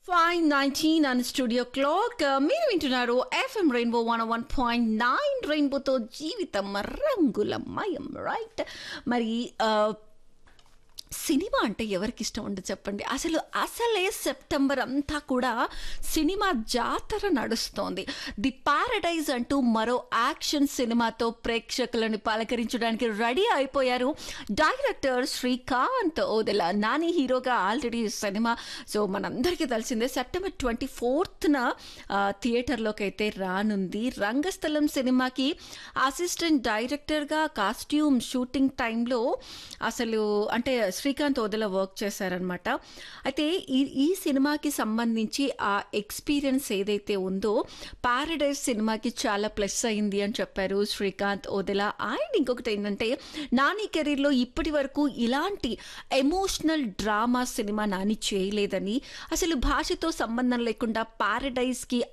five nineteen and studio clock మీరు వింటున్నారు F M rainbow one one point nine రెయిన్బోతో జీవితం రంగులమయం రైట్ మరి ఆ, సినిమా అంటే ఎవరికి ఇష్టం ఉండదు చెప్పండి అసలు అసలే సెప్టెంబర్ అంతా కూడా సినిమా జాతర నడుస్తోంది ది పారడైజ్ అంటూ మరో యాక్షన్ సినిమాతో ప్రేక్షకులను పలకరించడానికి రెడీ అయిపోయారు డైరెక్టర్ శ్రీకాంత్ ఓదెల నాని హీరోగా ఆల్రెడీ సినిమా సో మనందరికీ తెలిసిందే సెప్టెంబర్ ట్వంటీ ఫోర్త్న థియేటర్లోకి అయితే రానుంది రంగస్థలం సినిమాకి అసిస్టెంట్ డైరెక్టర్గా కాస్ట్యూమ్ షూటింగ్ టైంలో అసలు అంటే శ్రీకాంత్ ఓదెల వర్క్ చేశారనమాట అయితే ఈ ఈ సినిమాకి సంబంధించి ఆ ఎక్స్పీరియన్స్ ఏదైతే ఉందో పారడైజ్ సినిమాకి చాలా ప్లస్ అయింది అని చెప్పారు శ్రీకాంత్ ఓదెల అండ్ ఇంకొకటి ఏంటంటే నాని కెరీర్లో ఇప్పటి వరకు ఇలాంటి ఎమోషనల్ డ్రామా సినిమా నాని చేయలేదని అసలు భాషతో సంబంధం లేకుండా పారడైజ్కి